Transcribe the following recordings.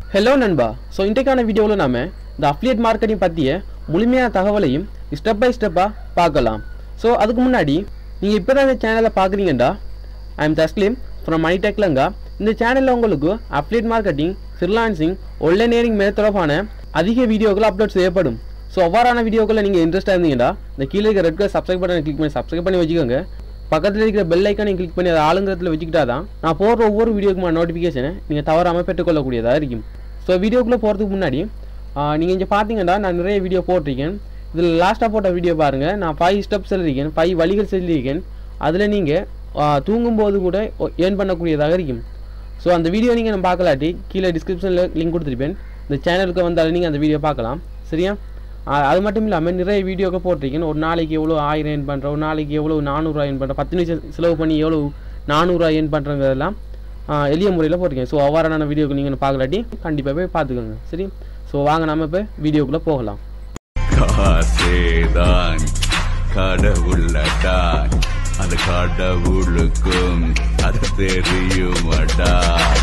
Hello நண்பா so இன்றைக்கான வீடியோவில் நாம இந்த அஃப்லியேட் மார்க்கெட்டிங் பற்றிய முழுமையான தகவலையும் ஸ்டெப் பை ஸ்டெப்பாக பார்க்கலாம் ஸோ அதுக்கு முன்னாடி நீங்கள் இப்போ தான் இந்த சேனலை பார்க்குறீங்கடா I am Thasleem from Money Tech Lanka இந்த சேனலில் உங்களுக்கு அஃப்லியேட் மார்க்கெட்டிங் ஃப்ரீலான்சிங் ஒன்லைனியரிங் மேல் தொடர்பான அதிக வீடியோக்கள் அப்லோட் செய்யப்படும் ஸோ அவ்வாறான வீடியோக்களில் நீங்கள் இன்ட்ரெஸ்ட்டாக இருந்தீங்கன்னா இந்த கீழே இருக்க ரெட் கலர் சப்ஸ்கிரைப் பட்டனை கிளிக் பண்ணி சப்ஸ்கிரைப் பண்ணி வச்சுக்கோங்க பக்கத்தில் இருக்கிற பெல் ஐக்கானை கிளிக் பண்ணி அதை ஆளுங்கிறதுல வச்சுக்கிட்டா தான் நான் போடுற ஒவ்வொரு வீடியோக்குமான நோட்டிஃபிகேஷனை நீங்கள் தவறாமல் பெற்றுக்கொள்ளக்கூடியதாக இருக்கும் ஸோ வீடியோக்குள்ளே போகிறதுக்கு முன்னாடி நீங்கள் இங்கே பார்த்தீங்கன்னா நான் நிறைய வீடியோ போட்டிருக்கேன் இதில் லாஸ்ட்டாக போட்ட வீடியோ பாருங்கள் நான் ஃபைவ் ஸ்டெப்ஸ் எழுதியிருக்கேன் ஃபைவ் வழிகள் சொல்லியிருக்கேன் அதில் நீங்கள் தூங்கும்போது கூட ஏர்ன் பண்ணக்கூடியதாக இருக்கும் ஸோ அந்த வீடியோ நீங்கள் நான் பார்க்கலாட்டி கீழே டிஸ்கிரிப்ஷனில் லிங்க் கொடுத்துருப்பேன் இந்த சேனலுக்கு வந்தாலும் நீங்கள் அந்த வீடியோ பார்க்கலாம் சரியா ஆ, அது மட்டும் இல்லாமல் நிறைய வீடியோக்கள் போட்டிருக்கேன் ஒரு நாளைக்கு எவ்வளோ ஆயிரம் ஏர்ன் பண்ணுறேன் ஒரு நாளைக்கு எவ்வளோ நானூறுரூவா ஏர்ன் பண்ணுறேன் பத்து நிமிஷம் செலவு பண்ணி எவ்வளோ நானூறுரூவா ஏர்ன் பண்ணுறங்கிறதெல்லாம் எளிய முறையில் போட்டிருக்கேன் ஸோ அவ்வாறான வீடியோக்கு நீங்கள் பார்க்கலாட்டி கண்டிப்பாக போய் பார்த்துக்கோங்க சரி ஸோ வாங்க நம்ம இப்போ வீடியோக்குள்ளே போகலாம் காசேதான் கடவுளடான் அந்த கடவுளுக்கும் அது தெரியுமடா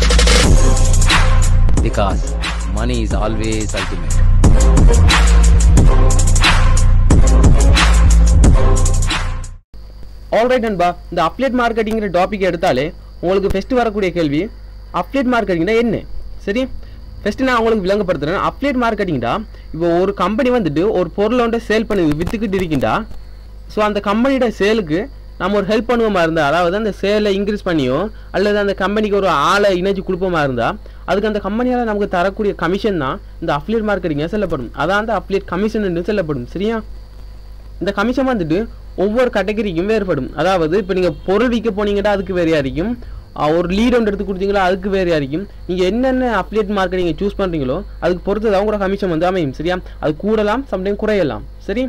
because money is always ultimate. Alright நண்பா இந்த அப்லேட் மார்க்கெட்டிங்கிற டாபிக் எடுத்தாலே உங்களுக்கு ஃபஸ்ட்டு வரக்கூடிய கேள்வி அப்லேட் மார்க்கெட்டிங்னா என்ன சரி ஃபஸ்ட்டு நான் உங்களுக்கு விளங்கப்படுத்துறேன் அப்லேட் மார்க்கெட்டிங்டா இப்போ ஒரு கம்பெனி வந்துட்டு ஒரு பொருளை வந்து சேல் பண்ணி விற்றுக்கிட்டு இருக்கின்றா ஸோ அந்த கம்பெனியோட சேலுக்கு நம்ம ஒரு ஹெல்ப் பண்ணுவோமா இருந்தால் அதாவது அந்த சேலை இன்க்ரீஸ் பண்ணியோ அல்லது அந்த கம்பெனிக்கு ஒரு ஆளை இணைச்சு கொடுப்போமா இருந்தால் அதுக்கு அந்த கம்பெனியால் நமக்கு தரக்கூடிய கமிஷன் தான் இந்த அப்லேட் மார்க்கெட்டிங்காக செல்லப்படும் அதான் அந்த அப்லேட் கமிஷன் என்று செல்லப்படும் சரியா இந்த கமிஷன் வந்துட்டு ஒவ்வொரு கேட்டகரிக்கும் வேறுபடும் அதாவது இப்போ நீங்கள் பொருள் விற்க போனீங்கன்னா அதுக்கு வேறையாக இருக்கும் ஆஹ் ஒரு லீட் ஒன்று எடுத்து கொடுத்தீங்களா அதுக்கு வேறையாக இருக்கும் நீங்கள் என்னென்ன அப்லேட் மார்க்கெட்டிங்கை சூஸ் பண்ணுறீங்களோ அதுக்கு பொறுத்து தான் உங்களோட கமிஷன் வந்து அமையும் சரியா அது கூடலாம் சம்டைம் குறையலாம் சரி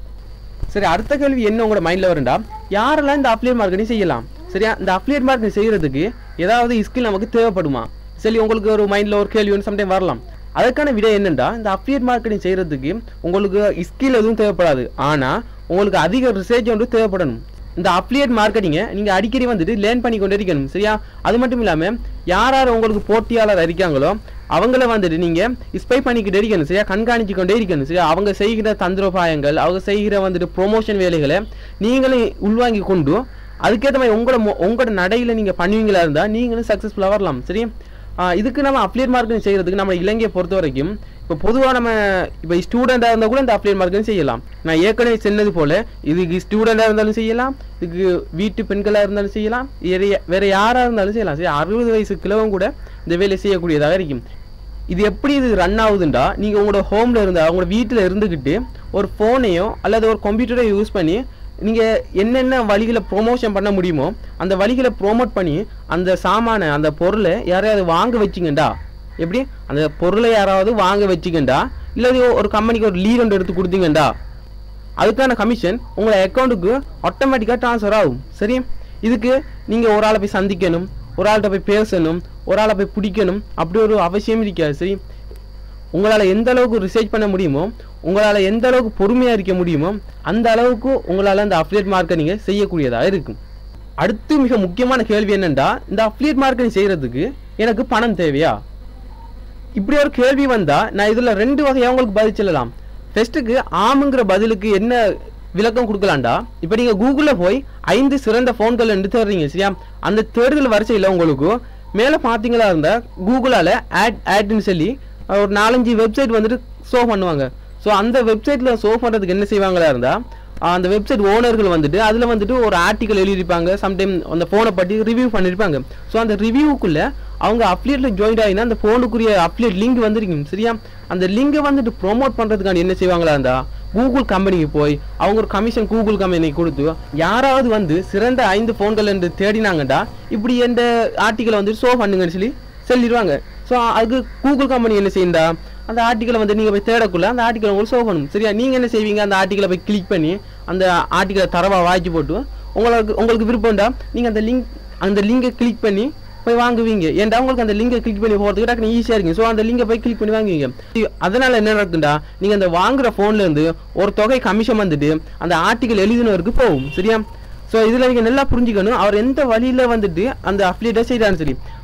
சரி அடுத்த கேள்வி என்ன உங்களோட மைண்டில் வருண்டா யாரெல்லாம் இந்த அப்லேட் மார்க்கெட்டிங் செய்யலாம் சரியா இந்த அப்லேட் மார்க்கெட்டிங் செய்கிறதுக்கு ஏதாவது ஸ்கில் நமக்கு தேவைப்படுமா சரி உங்களுக்கு ஒரு மைண்டில் ஒரு கேள்வி ஒன்று சம்டைம் வரலாம் அதுக்கான விடை என்னண்டா இந்த அப்லேட் மார்க்கெட்டிங் செய்கிறதுக்கு உங்களுக்கு ஸ்கில் எதுவும் தேவைப்படாது ஆனால் உங்களுக்கு அதிக ரிசர்ச் ஒன்று தேவைப்படணும் இந்த அப்ளியேட் மார்க்கெட்டிங்கை நீங்கள் அடிக்கடி வந்துட்டு லேர்ன் பண்ணி கொண்டு இருக்கணும் சரியா அது மட்டும் இல்லாமல் யார் யார் உங்களுக்கு போட்டியாளர் இருக்காங்களோ அவங்கள வந்துட்டு நீங்கள் ஸ்பை பண்ணிக்கிட்டே இருக்கணும் சரியா கண்காணிச்சு கொண்டே இருக்கணும் சரியா அவங்க செய்கிற தந்திரோபாயங்கள் அவங்க செய்கிற வந்துட்டு ப்ரொமோஷன் வேலைகளை நீங்களும் உள்வாங்கி கொண்டு அதுக்கேற்ற மாதிரி உங்களோட மொ- உங்களோட நடையில் நீங்கள் பண்ணுவீங்களா இருந்தால் நீங்களும் சக்ஸஸ்ஃபுல்லாக வரலாம் சரி ஆஹ் இதுக்கு நம்ம அப்ளியேட் மார்க்கெட்டிங் செய்கிறதுக்கு நம்ம இலங்கையை பொறுத்த வரைக்கும் இப்போ பொதுவாக நம்ம இப்போ ஸ்டூடெண்ட்டாக இருந்தால் கூட இந்த அப்ளியேட் மார்க்கெட்டிங் செய்யலாம் நான் ஏற்கனவே சொன்னது போல் இதுக்கு ஸ்டூடெண்ட்டாக இருந்தாலும் செய்யலாம் இதுக்கு வீட்டு பெண்களாக இருந்தாலும் செய்யலாம் வேறு வேறு யாராக இருந்தாலும் செய்யலாம் சரி அறுபது வயசு கிழவன் கூட இந்த வேலையை செய்யக்கூடியதாக இருக்கும் இது எப்படி இது ரன் ஆகுதுண்டா நீங்கள் உங்களோட ஹோமில் இருந்தால் உங்களோட வீட்டில் இருந்துக்கிட்டு ஒரு ஃபோனையோ அல்லது ஒரு கம்ப்யூட்டரை யூஸ் பண்ணி நீங்கள் என்னென்ன வழிகளை ப்ரொமோஷன் பண்ண முடியுமோ அந்த வழிகளை ப்ரோமோட் பண்ணி அந்த சாமானை அந்த பொருளை யாரையாவது வாங்க வச்சிங்கண்டா எப்படி அந்த பொருளை யாராவது வாங்க வச்சிங்கண்டா இல்லை ஒரு கம்பெனிக்கு ஒரு லீட் ஒன்று எடுத்து கொடுத்தீங்கண்டா அதுக்கான கமிஷன் உங்களை அக்கௌண்ட்டுக்கு ஆட்டோமேட்டிக்காக ட்ரான்ஸ்ஃபர் ஆகும் சரி இதுக்கு நீங்கள் ஒரு ஆளை போய் சந்திக்கணும் ஒரு ஆள்கிட்ட போய் பேசணும் ஒரு ஆளை போய் பிடிக்கணும் அப்படி ஒரு அவசியம் இருக்காது சரி உங்களால் எந்த அளவுக்கு ரிசர்ச் பண்ண முடியுமோ உங்களால் எந்த அளவுக்கு பொறுமையாக இருக்க முடியுமோ அந்த அளவுக்கு உங்களால் அந்த அஃப்லியேட் மார்க்கெட்டிங்கை செய்யக்கூடியதாக இருக்கும் அடுத்து மிக முக்கியமான கேள்வி என்னென்னா இந்த அஃப்லியேட் மார்க்கெட்டிங் செய்கிறதுக்கு எனக்கு பணம் தேவையா இப்படி ஒரு கேள்வி வந்தா நான் இதுல ரெண்டு வகையா உங்களுக்கு பதில் சொல்லலாம் ஃபர்ஸ்ட்டுக்கு ஆமுங்கிற பதிலுக்கு என்ன விளக்கம் கொடுக்கலாம்டா இப்போ நீங்க கூகுள்ல போய் ஐந்து சிறந்த ஃபோன்கள் என்று தேடுறீங்க சரியா அந்த தேடுதல் வரிசையில் உங்களுக்கு மேலே பார்த்தீங்களா இருந்தா கூகுளால ஆட் ஆட்னு சொல்லி ஒரு நாலஞ்சு வெப்சைட் வந்துட்டு ஷோ பண்ணுவாங்க ஸோ அந்த வெப்சைட்ல ஷோ பண்றதுக்கு என்ன செய்வாங்களா இருந்தா ஆஹ் அந்த வெப்சைட் ஓனர்கள் வந்துட்டு அதில் வந்துட்டு ஒரு ஆர்டிக்கல் எழுதியிருப்பாங்க சம்டைம் அந்த ஃபோனை பற்றி ரிவ்யூ பண்ணியிருப்பாங்க ஸோ அந்த ரிவ்யூக்குள்ள அவங்க அப்ளியேட்ல ஜாயின் ஆகினா அந்த ஃபோனுக்குரிய அப்ளியேட் லிங்க் வந்துருக்கும் சரியா அந்த லிங்கை வந்துட்டு ப்ரோமோட் பண்ணுறதுக்கான என்ன செய்வாங்களா இருந்தா கூகுள் கம்பெனிக்கு போய் அவங்க ஒரு கமிஷன் கூகுள் கம்பெனிக்கு கொடுத்து யாராவது வந்து சிறந்த ஐந்து ஃபோன்கள் என்று தேடினாங்கடா இப்படி எந்த ஆர்டிக்கலை வந்து ஷோ பண்ணுங்கன்னு சொல்லி சொல்லிடுவாங்க ஸோ அதுக்கு கூகுள் கம்பெனி என்ன செய்யுண்டா அந்த ஆர்டிக்கலை வந்து நீங்கள் போய் தேடக்குள்ள அந்த ஆர்டிக்கலை உங்களுக்கு ஷோ பண்ணும் சரியா நீங்கள் என்ன செய்வீங்க அந்த ஆர்டிக்கலை போய் கிளிக் பண்ணி அந்த ஆர்டிக்கலை தரவா வாய்ச்சி போட்டு உங்களுக்கு உங்களுக்கு விருப்பம்டா நீங்கள் அந்த லிங்க் அந்த லிங்கை கிளிக் பண்ணி போய் வாங்குவீங்க ஏன்டா உங்களுக்கு அந்த லிங்கை கிளிக் பண்ணி போகிறதுக்கு டக்குனு ஈஸியாக இருக்குங்க ஸோ அந்த லிங்கை போய் கிளிக் பண்ணி வாங்குவீங்க அதனால என்ன நடக்கும்டா நீங்கள் அந்த வாங்குற ஃபோன்ல இருந்து ஒரு தொகை கமிஷன் வந்துட்டு அந்த ஆர்டிக்கல் எழுதினவருக்கு போகும் சரியா ஸோ இதில் நீங்கள் நல்லா புரிஞ்சுக்கணும் அவர் எந்த வழியில் வந்துட்டு அந்த அஃப்லியேட்டை செய்கிறான்னு சரி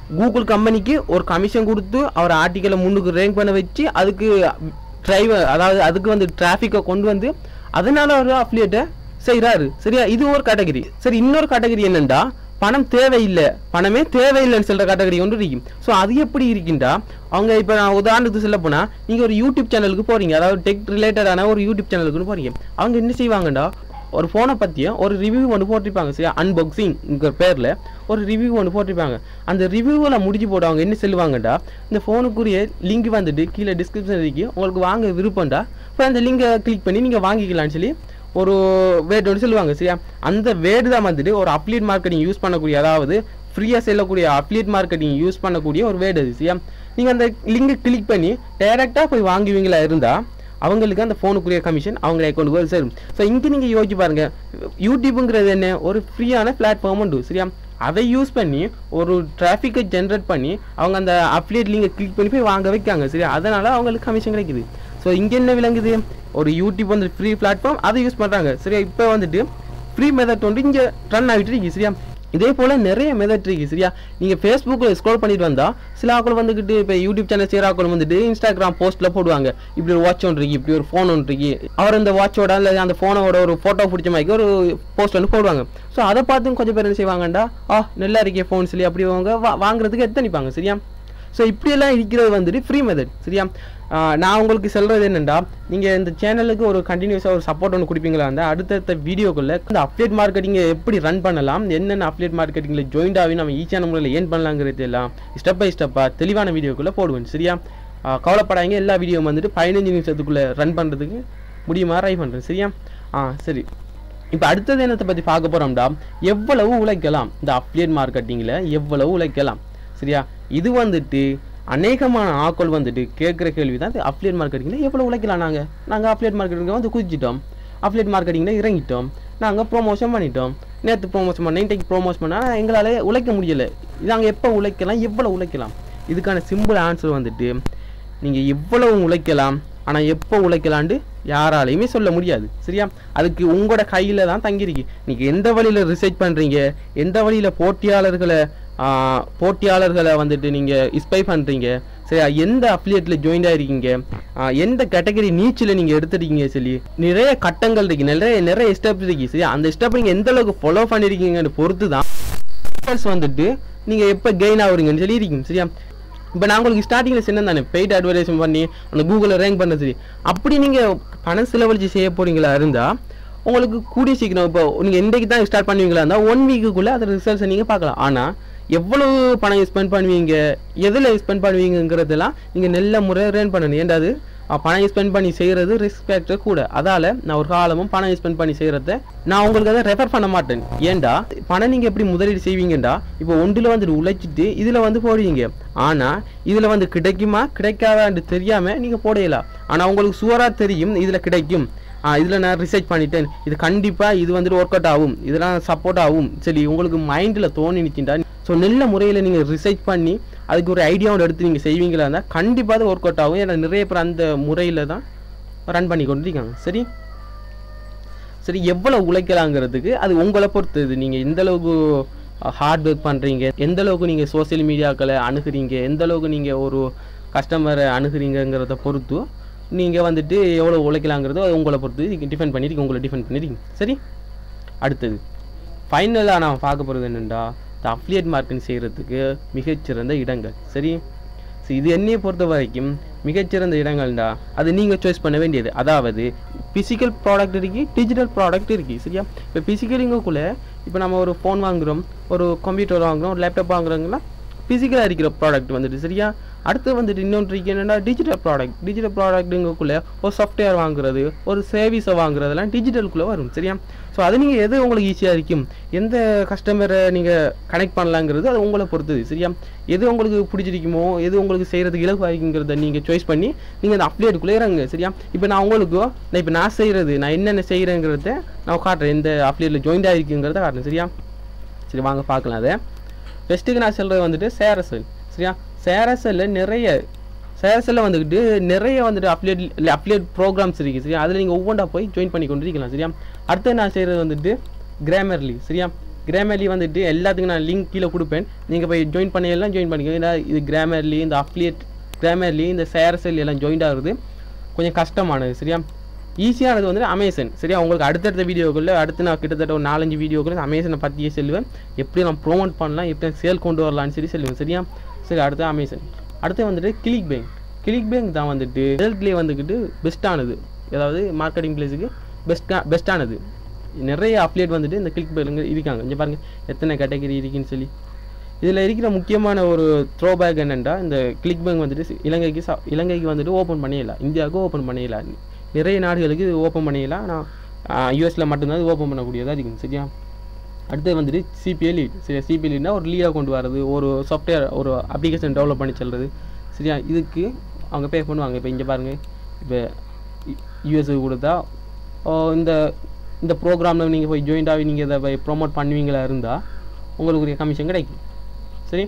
கூகுள் கம்பெனிக்கு ஒரு கமிஷன் கொடுத்து அவர் ஆர்டிக்கலை முன்னுக்கு ரேங்க் பண்ண வச்சு அதுக்கு டிரைவர் அதாவது அதுக்கு வந்து டிராஃபிக்கை கொண்டு வந்து அதனால ஒரு அஃபிலியேட்டை செய்கிறாரு சரியா இது ஒரு கேட்டகரி சரி இன்னொரு கேட்டகரி என்னண்டா பணம் தேவையில்லை பணமே தேவையில்லைன்னு சொல்கிற கேட்டகரி ஒன்று இருக்கும் ஸோ அது எப்படி இருக்குண்டா அவங்க இப்போ நான் உதாரணத்துக்கு சொல்ல போனால் நீங்கள் ஒரு யூடியூப் சேனலுக்கு போகிறீங்க அதாவது டெக் ரிலேட்டடான ஒரு யூடியூப் சேனலுக்குன்னு போகிறீங்க அவங்க என்ன செய்வாங்கடா ஒரு ஃபோனை பற்றியும் ஒரு ரிவ்யூ ஒன்று போட்டிருப்பாங்க சரியா அன்பாக்சிங்ங்கிற பேரில் ஒரு ரிவ்யூ ஒன்று போட்டிருப்பாங்க அந்த ரிவ்யூவில் முடிச்சு போட்டு அவங்க என்ன சொல்லுவாங்கடா இந்த ஃபோனுக்குரிய லிங்க் வந்துட்டு கீழே டிஸ்கிரிப்ஷன் இருக்கு உங்களுக்கு வாங்க விருப்பம்டா இப்போ அந்த லிங்கை கிளிக் பண்ணி நீங்கள் வாங்கிக்கலாம்னு சொல்லி ஒரு வேர்டு ஒன்று சொல்லுவாங்க சரியா அந்த வேர்டு தான் வந்துட்டு ஒரு அப்ளியேட் மார்க்கெட்டிங் யூஸ் பண்ணக்கூடிய அதாவது ஃப்ரீயாக செல்லக்கூடிய அப்ளியேட் மார்க்கெட்டிங் யூஸ் பண்ணக்கூடிய ஒரு வேர்டு அது சரியா நீங்கள் அந்த லிங்கை கிளிக் பண்ணி டைரெக்டாக போய் வாங்குவீங்களா இருந்தால் அவங்களுக்கு அந்த ஃபோனுக்குரிய கமிஷன் அவங்க அக்கௌண்ட் போய் சேரும் ஸோ இங்கே நீங்கள் யோசிச்சு பாருங்க யூடியூப்புங்கிறது என்ன ஒரு ஃப்ரீயான பிளாட்ஃபார்ம் உண்டு சரியா அதை யூஸ் பண்ணி ஒரு டிராஃபிக்கை ஜென்ரேட் பண்ணி அவங்க அந்த அப்ளியேட் லிங்கை கிளிக் பண்ணி போய் வாங்க வைக்காங்க சரியா அதனால அவங்களுக்கு கமிஷன் கிடைக்குது ஸோ இங்கே என்ன விளங்குது ஒரு யூடியூப் வந்து ஃப்ரீ பிளாட்ஃபார்ம் அதை யூஸ் பண்ணுறாங்க சரியா இப்போ வந்துட்டு ஃப்ரீ மெத்தட் வந்து இங்கே ரன் ஆகிட்டு இருக்கு சரியா இதே போல் நிறைய மெத்தட் இருக்கு சரியா நீங்கள் ஃபேஸ்புக்கில் ஸ்க்ரோல் பண்ணிட்டு வந்தால் சில ஆக்கள் வந்துக்கிட்டு இப்போ யூடியூப் சேனல் செய்கிற ஆக்கள் வந்துட்டு இன்ஸ்டாகிராம் போஸ்ட்டில் போடுவாங்க இப்படி ஒரு வாட்ச் ஒன்று இருக்கு இப்படி ஒரு ஃபோன் ஒன்று இருக்கு அவர் அந்த வாட்சோட இல்லை அந்த ஃபோனோட ஒரு ஃபோட்டோ பிடிச்ச மாதிரி ஒரு போஸ்ட் ஒன்று போடுவாங்க ஸோ அதை பார்த்து கொஞ்சம் பேர் என்ன செய்வாங்கண்டா ஆ நல்லா இருக்கே ஃபோன் சொல்லி அப்படி அவங்க வா- வாங்குறதுக்கு எத்தனிப்பாங்க சரியா ஸோ இப்படியெல்லாம் இருக்கிறது வந்துட்டு ஃப்ரீ மெத்தட் சரியா ஆஹ் நான் உங்களுக்கு சொல்கிறது என்னென்னா நீங்கள் இந்த சேனலுக்கு ஒரு கண்டினியூஸாக ஒரு சப்போர்ட் ஒன்று கொடுப்பீங்களா இருந்தால் அடுத்தடுத்த வீடியோக்குள்ள இந்த அப்டேட் மார்க்கெட்டிங்கை எப்படி ரன் பண்ணலாம் என்னென்ன அப்டேட் மார்க்கெட்டிங்கில் ஜாயின்ட் ஆகி நம்ம ஈஸியான முறையில் ஏன் பண்ணலாங்கிறது எல்லாம் ஸ்டெப் பை ஸ்டெப்பாக தெளிவான வீடியோக்குள்ளே போடுவேன் சரியா ஆஹ் கவலைப்படாதீங்க எல்லா வீடியோ வந்துட்டு பதினஞ்சு நிமிஷத்துக்குள்ளே ரன் பண்ணுறதுக்கு முடியுமா ட்ரை பண்ணுறேன் சரியா ஆ சரி இப்போ அடுத்தது என்னத்தை பற்றி பார்க்க போகிறோம்டா எவ்வளவு உழைக்கலாம் இந்த அப்டேட் மார்க்கெட்டிங்கில் எவ்வளவு உழைக்கலாம் சரியா இது வந்துட்டு அநேகமான ஆட்கள் வந்துட்டு கேட்குற கேள்வி தான் அப்லேட் மார்க்கெட்டிங்கில் எவ்வளோ உழைக்கலாம் நாங்கள் நாங்கள் அப்லேட் மார்க்கெட்டிங்கில் வந்து குதிச்சிட்டோம் அப்லேட் மார்க்கெட்டிங்கில் இறங்கிட்டோம் நாங்கள் ப்ரோமோஷன் பண்ணிட்டோம் நேற்று ப்ரோமோஷன் பண்ண இன்றைக்கு ப்ரோமோஷன் பண்ணால் எங்களால் உழைக்க முடியலை நாங்கள் எப்போ உழைக்கலாம் எவ்வளோ உழைக்கலாம் இதுக்கான சிம்பிள் ஆன்சர் வந்துட்டு நீங்கள் எவ்வளவு உழைக்கலாம் ஆனால் எப்போ உழைக்கலான்ட்டு யாராலையுமே சொல்ல முடியாது சரியா அதுக்கு உங்களோட கையில் தான் தங்கியிருக்கு நீங்கள் எந்த வழியில் ரிசர்ச் பண்ணுறீங்க எந்த வழியில் போட்டியாளர்களை ஆஹ், போட்டியாளர்களை வந்துட்டு நீங்கள் ஸ்பை பண்ணுறீங்க சரியா எந்த அஃபிலியேட்டில் ஜாயின் ஆயிருக்கீங்க ஆஹ், எந்த கேட்டகரி நீச்சில் நீங்கள் எடுத்துருக்கீங்க சொல்லி நிறைய கட்டங்கள் இருக்கு நிறைய நிறைய ஸ்டெப்ஸ் இருக்கு சரியா அந்த ஸ்டெப் நீங்கள் எந்த அளவுக்கு ஃபாலோ பண்ணியிருக்கீங்கன்னு பொறுத்து தான் numbers வந்துட்டு நீங்கள் எப்போ கெயின் ஆகுறீங்கன்னு சொல்லி இருக்கீங்க சரியா இப்போ நான் உங்களுக்கு ஸ்டார்டிங்கில் சின்ன தானே பெய்ட் அட்வர்டைஸ்மெண்ட் பண்ணி அந்த கூகுளில் ரேங்க் பண்ண சரி அப்படி நீங்கள் பணம் செலவழிச்சு செய்ய போறீங்களா இருந்தால் உங்களுக்கு கூடிய சீக்கிரம் இப்போ நீங்கள் இன்றைக்கு தான் ஸ்டார்ட் பண்ணுவீங்களா இருந்தால் ஒன் வீக்குக்குள்ளே அந்த ரிசல்ட்ஸை நீங்கள் பார்க்கலாம் ஆனால் எவ்வளவு பணம் ஸ்பெண்ட் பண்ணுவீங்க எதில் ஸ்பெண்ட் பண்ணுவீங்கிறதெல்லாம் நீங்கள் நல்ல முறை ரேன் பண்ணணும் ஏண்டாது அஹ் பணம் ஸ்பெண்ட் பண்ணி செய்கிறது ரிஸ்க் ஃபேக்டர் கூட அதால் நான் ஒரு காலமும் பணம் ஸ்பெண்ட் பண்ணி செய்கிறத நான் உங்களுக்கு அதை ரெஃபர் பண்ண மாட்டேன் ஏன்டா பணம் நீங்கள் எப்படி முதலீடு செய்வீங்கடா இப்போ ஒன்றில் வந்துட்டு உழைச்சிட்டு இதில் வந்து போடுவீங்க ஆனால் இதில் வந்து கிடைக்குமா கிடைக்காதான்னு தெரியாமல் நீங்கள் போடையலாம் ஆனால் உங்களுக்கு சுவராக தெரியும் இதில் கிடைக்கும் இதில் நான் ரிசர்ச் பண்ணிட்டேன் இது கண்டிப்பாக இது வந்துட்டு ஒர்க் அவுட் ஆகும் இதெல்லாம் சப்போர்ட் ஆகும் சரி உங்களுக்கு மைண்டில் தோணிச்சுட்டா ஸோ நல்ல முறையில் நீங்கள் ரிசர்ச் பண்ணி அதுக்கு ஒரு ஐடியாவோட எடுத்து நீங்கள் செய்வீங்களா இருந்தால் கண்டிப்பாக அது ஒர்க் அவுட் ஆகும் ஏன்னா நிறைய பேர் அந்த முறையில் தான் ரன் பண்ணி கொண்டிருக்காங்க சரி சரி எவ்வளோ உழைக்கலாங்கிறதுக்கு அது உங்களை பொறுத்தது நீங்கள் எந்த அளவுக்கு ஹார்ட் ஒர்க் பண்ணுறீங்க எந்த அளவுக்கு நீங்கள் சோஷியல் மீடியாக்களை அணுகுறீங்க எந்த அளவுக்கு நீங்கள் ஒரு கஸ்டமரை அணுகுறீங்கங்கிறத பொறுத்து நீங்கள் வந்துட்டு எவ்வளோ உழைக்கலாங்கிறதோ அது உங்களை பொறுத்து டிஃபெண்ட் பண்ணிட்டு உங்களை டிஃபெண்ட் பண்ணிருக்கீங்க சரி அடுத்தது ஃபைனலாக நான் பார்க்க போகிறது என்னென்னா இந்த அஃப்லியேட் மார்க்கெட்டிங் செய்கிறதுக்கு மிகச்சிறந்த இடங்கள் சரி ஸோ இது என்னையை பொறுத்த வரைக்கும் மிகச்சிறந்த இடங்கள்டா அது நீங்கள் சாய்ஸ் பண்ண வேண்டியது அதாவது ஃபிசிக்கல் ப்ராடக்ட் இருக்கு டிஜிட்டல் ப்ராடக்ட் இருக்கு சரியா இப்போ ஃபிசிக்கலுங்கக்குள்ளே இப்போ நம்ம ஒரு ஃபோன் வாங்குகிறோம் ஒரு கம்ப்யூட்டர் வாங்குகிறோம் ஒரு லேப்டாப் வாங்குறோங்கன்னா ஃபிசிக்கலாக இருக்கிற ப்ராடக்ட் வந்துட்டு சரியா அடுத்து வந்துட்டு இன்னொன்று இருக்கு என்னென்னா டிஜிட்டல் ப்ராடக்ட் டிஜிட்டல் ப்ராடக்ட்டுங்கக்குள்ளே ஒரு சாஃப்ட்வேர் வாங்குறது ஒரு சர்வீஸை வாங்குறதெல்லாம் டிஜிட்டலுக்குள்ளே வரும் சரியா ஸோ அது நீங்கள் எது உங்களுக்கு ஈஸியாக இருக்கும் எந்த கஸ்டமரை நீங்கள் கனெக்ட் பண்ணலாங்கிறது அது உங்களை பொறுத்தது சரியா எது உங்களுக்கு பிடிச்சிருக்குமோ எது உங்களுக்கு செய்கிறதுக்கு இலகுவாக இருக்குங்கிறத நீங்கள் சாய்ஸ் பண்ணி நீங்கள் அந்த அப்டேட்டுக்குள்ளே இறங்க சரியா இப்போ நான் உங்களுக்கு நான் இப்போ நான் செய்கிறது நான் என்னென்ன செய்கிறேங்கிறத நான் காட்டுறேன் எந்த அப்டேட்டில் ஜாயின் ஆகிருக்குங்கிறத காட்டுறேன் சரியா சரி வாங்க பார்க்கலாம் அதை ஃபஸ்ட்டுக்கு நான் சொல்கிறது வந்துட்டு சேரசல் சரியா சேரசலில் நிறைய சேரசலில் வந்துக்கிட்டு நிறைய வந்துட்டு அப்லேட் அப்லேட் ப்ரோக்ராம்ஸ் இருக்குது சரியா அதில் நீங்கள் ஒவ்வொன்றா போய் ஜாயின் பண்ணி கொண்டு இருக்கலாம் சரியா அடுத்து நான் செய்கிறது வந்துட்டு கிராமர்லி சரியா கிராமர்லி வந்துட்டு எல்லாத்துக்கும் நான் லிங்க் கீழே கொடுப்பேன் நீங்கள் போய் ஜாயின் பண்ணலாம் ஜாயின் பண்ணிக்கோங்க ஏன்னா இது கிராமர்லி இந்த அஃப்லியேட் கிராமர்லி இந்த சேரசெல் எல்லாம் ஜாயின் ஆகுறது கொஞ்சம் கஷ்டமானது சரியா ஈஸியானது வந்து அமேசன் சரியா உங்களுக்கு அடுத்தடுத்த வீடியோக்குள்ள அடுத்து நான் கிட்டத்தட்ட ஒரு நாலஞ்சு வீடியோக்குள்ள அமேசனை பற்றியே சொல்லுவேன் எப்படி நான் ப்ரோமோட் பண்ணலாம் எப்படி சேல் கொண்டு வரலாம்னு சொல்லி சொல்லுவேன் சரியா சரி அடுத்து அமேசன் அடுத்து வந்துட்டு கிளிக் பேங்க் கிளிக் பேங்க் தான் வந்துட்டு ரிசல்ட்லேயே வந்துக்கிட்டு பெஸ்ட்டானது அதாவது மார்க்கெட்டிங் பிளேஸுக்கு பெஸ்ட்டாக பெஸ்ட்டானது நிறைய அப்டேட் வந்துட்டு இந்த கிளிக் பேங்க் இருக்காங்க இங்கே பாருங்கள் எத்தனை கேட்டகரி இருக்குன்னு சொல்லி இதில் இருக்கிற முக்கியமான ஒரு த்ரோ பேக் என்னென்னா இந்த கிளிக் பேங்க் வந்துட்டு சி- இலங்கைக்கு ச- இலங்கைக்கு வந்துட்டு ஓப்பன் பண்ணிடலாம் இந்தியாவுக்கு ஓப்பன் பண்ணிடலாம் நிறைய நாடுகளுக்கு இது ஓப்பன் பண்ணிடலாம் ஆனால் யூஎஸில் மட்டும்தான் இது ஓப்பன் பண்ணக்கூடியதாக இருக்கும் சரியா அடுத்து வந்துட்டு சிபிஎல் லீட் சரியா சிபிஎல் லீட்னா ஒரு லீடாக கொண்டு வரது ஒரு சாஃப்ட்வேர் ஒரு அப்ளிகேஷன் டெவலப் பண்ணி செல்றது சரியா இதுக்கு அவங்க பே பண்ணுவாங்க இப்போ இங்கே பாருங்கள் இப்போ யூஎஸ்க்கு கொடுத்தா ஓ, இந்த இந்த ப்ரோக்ராமில் நீங்கள் போய் ஜாயின்ட் ஆகி நீங்கள் இதை போய் ப்ரோமோட் பண்ணுவீங்களா இருந்தால் உங்களுக்கு கமிஷன் கிடைக்கும் சரி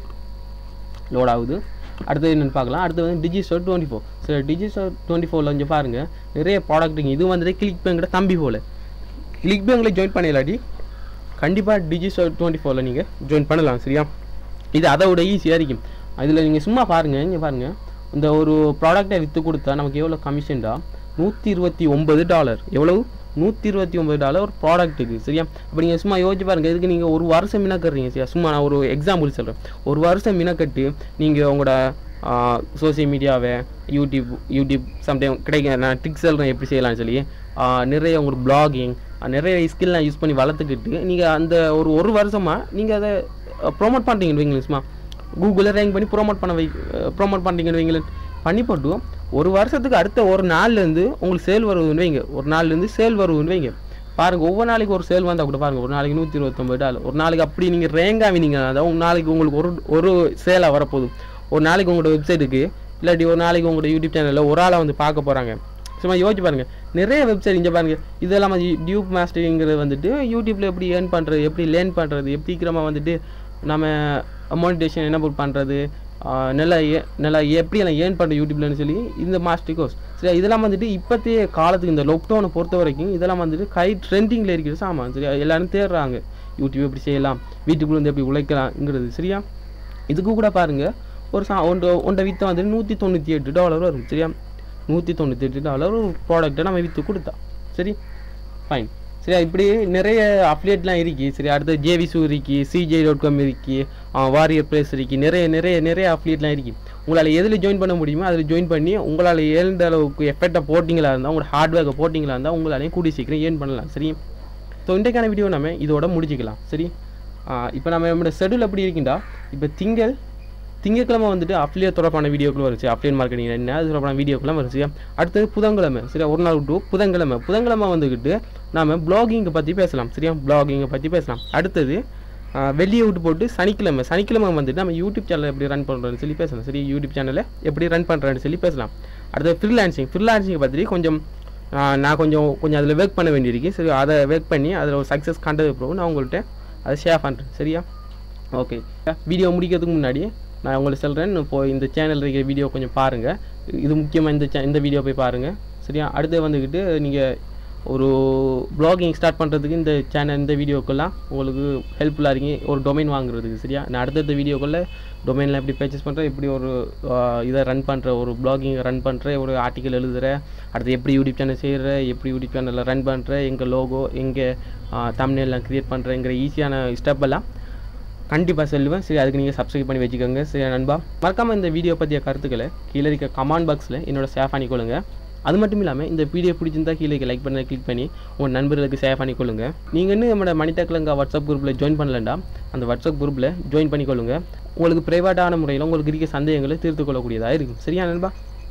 லோட் ஆகுது அடுத்தது என்னென்னு பார்க்கலாம் அடுத்து வந்து டிஜிஸ்டோர் டுவெண்ட்டி ஃபோர் சரி டிஜிஸ்டோர் டுவெண்ட்டி ஃபோரில் கொஞ்சம் பாருங்கள் நிறைய ப்ராடக்ட்டுங்க இது வந்துட்டு கிளிக் பேங்கிட்ட தம்பி போல கிளிக் பேங்கில் ஜாயின் பண்ணிடலாட்டி கண்டிப்பாக டிஜிஸ்டோர் டுவெண்ட்டி ஃபோரில் நீங்கள் ஜாயின் பண்ணலாம் சரியா இது அதை விட ஈஸியாக இருக்கும் அதில் நீங்கள் சும்மா பாருங்கள் இங்கே பாருங்கள் இந்த ஒரு ப்ராடக்டை விற்று கொடுத்தா நமக்கு எவ்வளோ கமிஷன்டா நூற்றி இருபத்தி ஒன்பது டாலர் எவ்வளவு நூற்றி இருபத்தி ஒன்பது டாலர் ஒரு ப்ராடக்ட்டுக்கு சரியா அப்போ நீங்கள் சும்மா யோசிச்சு பாருங்கள் இதுக்கு நீங்கள் ஒரு வருஷம் மினக்கட்டுறீங்க சரியா சும்மா நான் ஒரு எக்ஸாம்பிள் சொல்கிறேன் ஒரு வருஷம் மினக்கட்டு நீங்கள் உங்களோட சோசியல் மீடியாவை யூடியூப் யூடியூப் சம்டைம் கிடைக்க நான் ட்ரிக்ஸ் சொல்கிறேன் எப்படி செய்யலாம்னு சொல்லி ஆ, நிறைய உங்களுக்கு பிளாகிங் நிறைய ஸ்கில்லாம் யூஸ் பண்ணி வளர்த்துக்கிட்டு நீங்கள் அந்த ஒரு ஒரு வருஷமாக நீங்கள் அதை ப்ரோமோட் பண்ணுறீங்கன்னு வைங்களேன் சும்மா கூகுளில் ரேங்க் பண்ணி ப்ரோமோட் பண்ண வை ப்ரோமோட் பண்ணுறீங்கன்னு வைங்களேன் பண்ணி போட்டு ஒரு வருஷத்துக்கு அடுத்த ஒரு நாள்லேருந்து உங்களுக்கு சேல் வருதுன்னு வைங்க ஒரு நாள்லேருந்து சேல் வருதுன்னு வைங்க பாருங்கள் ஒவ்வொரு நாளைக்கு ஒரு சேல் வந்தால் கூட பாருங்கள் ஒரு நாளைக்கு நூற்றி இருபத்தொம்பது டாலர் ஒரு நாளைக்கு அப்படி நீங்கள் ரேங்க் ஆவினீங்க அதான் ஒரு நாளைக்கு உங்களுக்கு ஒரு ஒரு சேலாக வரப்போகுது ஒரு நாளைக்கு உங்களோட வெப்சைட்டுக்கு இல்லாட்டி ஒரு நாளைக்கு உங்களோட யூடியூப் சேனலில் ஒரு ஆளை வந்து பார்க்க போகிறாங்க சும்மா யோசிச்சு பாருங்க நிறைய வெப்சைட் இங்கே பாருங்க இதெல்லாம் டியூப் மாஸ்டரிங்கிறது வந்துட்டு யூடியூப்ல எப்படி ஏர்ன் பண்ணுறது எப்படி லேர்ன் பண்ணுறது எப்படி சீக்கிரமாக வந்துட்டு நம்ம மானிட்டேஷன் என்ன பண்ணுறது நல்லா ஏ- நல்லா எப்படி எல்லாம் ஏர்ன் பண்ணுற யூடியூப்லன்னு சொல்லி இந்த மாஸ்டர் கோர்ஸ் சரி இதெல்லாம் வந்துட்டு இப்போத்தைய காலத்துக்கு இந்த லாக்டவுனை பொறுத்த வரைக்கும் இதெல்லாம் வந்துட்டு கை ட்ரெண்டிங்கில் இருக்கிற சாமான் சரியா எல்லாரும் தேடுறாங்க யூடியூப் எப்படி செய்யலாம் வீட்டுக்குள்ள இருந்து எப்படி உழைக்கலாம்ங்கிறது சரியா இதுக்கு கூட பாருங்க ஒரு சா ஒன்று ஒன்றை விற்ற வந்துட்டு நூற்றி தொண்ணூற்றி எட்டு டாலர் வரும் சரியா நூற்றி தொண்ணூற்றி எட்டு டாலர் ஒரு ப்ராடக்ட்டை நம்ம விற்று கொடுத்தா சரி ஃபைன் சரியா இப்படி நிறைய அப்டேட்லாம் இருக்கு சரி அடுத்து ஜேவிசு இருக்கு சிஜே டாட் காம் இருக்கு வாரியர் ப்ளேஸ் இருக்கு நிறைய நிறைய நிறைய அப்டேட்லாம் இருக்கு உங்களால் எதில் ஜாயின் பண்ண முடியுமோ அதில் ஜாயின் பண்ணி உங்களால் ஏழ்ந்த அளவுக்கு எஃபெக்டாக போட்டிங்களா இருந்தால் உங்களோட ஹார்ட் ஒர்க்கை போட்டிங்களா இருந்தால் உங்களாலையும் கூடி சீக்கிரம் ஏர்ன் பண்ணலாம் சரி ஸோ இன்றைக்கான வீடியோ நம்ம இதோட முடிச்சுக்கலாம் சரி இப்போ நம்ம நம்மளோட ஷெடியூல் எப்படி இருக்குண்டா இப்போ திங்கள் திங்கட்கிழமை வந்துட்டு அப்ளியர் தொடர்பான வீடியோக்கள் வருச்சு அப்ளியர் மார்க்கெட்டிங் என்ன அது தொடர்பான வீடியோக்கெல்லாம் வருச்சு அடுத்தது புதன்கிழமை சரியா ஒரு நாள் விட்டு புதன்கிழமை புதன்கிழமை வந்துக்கிட்டு நாம பிளாகிங்கை பற்றி பேசலாம் சரியா பிளாகிங்கை பற்றி பேசலாம் அடுத்தது ஆஹ், வெள்ளியை விட்டு போட்டு சனிக்கிழமை சனிக்கிழமை வந்துட்டு நம்ம யூடியூப் சேனலை எப்படி ரன் பண்ணுறோன்னு சொல்லி பேசலாம் சரி யூடியூப் சேனலை எப்படி ரன் பண்ணுறேன்னு சொல்லி பேசலாம் அடுத்தது ஃப்ரீலான்சிங் ஃப்ரீலான்சிங்கை பற்றி கொஞ்சம் ஆஹ், நான் கொஞ்சம் கொஞ்சம் அதில் ஒர்க் பண்ண வேண்டியிருக்கு சரி அதை ஒர்க் பண்ணி அதில் ஒரு சக்ஸஸ் கண்டது அப்புறம் நான் உங்கள்கிட்ட அதை ஷேர் பண்ணுறேன் சரியா ஓகே வீடியோ முடிக்கிறதுக்கு முன்னாடி நான் உங்களுக்கு சொல்கிறேன் இப்போ இந்த சேனல் இருக்கிற வீடியோ கொஞ்சம் பாருங்கள் இது முக்கியமாக இந்த channel- இந்த வீடியோ போய் பாருங்கள் சரியா அடுத்து வந்துக்கிட்டு நீங்கள் ஒரு ப்ளாகிங் ஸ்டார்ட் பண்ணுறதுக்கு இந்த சேனல் இந்த வீடியோக்கெல்லாம் உங்களுக்கு ஹெல்ப்ஃபுல்லாக இருக்கீங்க ஒரு டொமைன் வாங்குறதுக்கு சரியா நான் அடுத்தடுத்த வீடியோக்குள்ள டொமைனில் எப்படி பர்ச்சேஸ் பண்ணுறேன் எப்படி ஒரு ஆஹ், இதை ரன் பண்ணுற ஒரு ப்ளாகிங் ரன் பண்ணுற ஒரு ஆர்டிக்கல் எழுதுகிற அடுத்து எப்படி யூடியூப் சேனல் செய்கிற எப்படி யூடியூப் சேனலில் ரன் பண்ணுற எங்கள் லோகோ எங்கள் தமிழ்லாம் க்ரியேட் பண்ணுறேங்கிற ஈஸியான ஸ்டெப் எல்லாம் கண்டிப்பாக சொல்லுவேன் சரி அதுக்கு நீங்கள் சப்ஸ்கிரைப் பண்ணி வச்சுக்கோங்க சரி நண்பா மறக்காமல் இந்த வீடியோ பற்றிய கருத்துக்களை கீழே இருக்க கமெண்ட் பாக்ஸில் என்னோட ஷேர் பண்ணிக்கொள்ளுங்க அது மட்டும் இல்லாமல் இந்த வீடியோ பிடிச்சிருந்தா கீழே லைக் பண்ண கிளிக் பண்ணி உங்கள் நண்பர்களுக்கு ஷேர் பண்ணிக்கொள்ளுங்க நீங்கள் இன்னும் நம்மளோட மணித்தக்கலங்க வாட்ஸ்அப் குரூப்பில் ஜாயின் பண்ணலண்டா அந்த வாட்ஸ்அப் குரூப்பில் ஜாயின் பண்ணிக்கொள்ளுங்க உங்களுக்கு ப்ரைவேட்டான முறையில் உங்களுக்கு இருக்க சந்தேகங்களை தீர்த்து கொள்ளக்கூடியதாக இருக்கும் சரியா நண்பா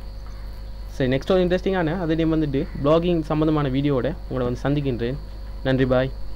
சரி நெக்ஸ்ட் ஒரு இன்ட்ரெஸ்டிங்கான அதே டைம் வந்துட்டு பிளாகிங் சம்மந்தமான வீடியோவோட உங்களை வந்து சந்திக்கின்றேன் நன்றி பாய்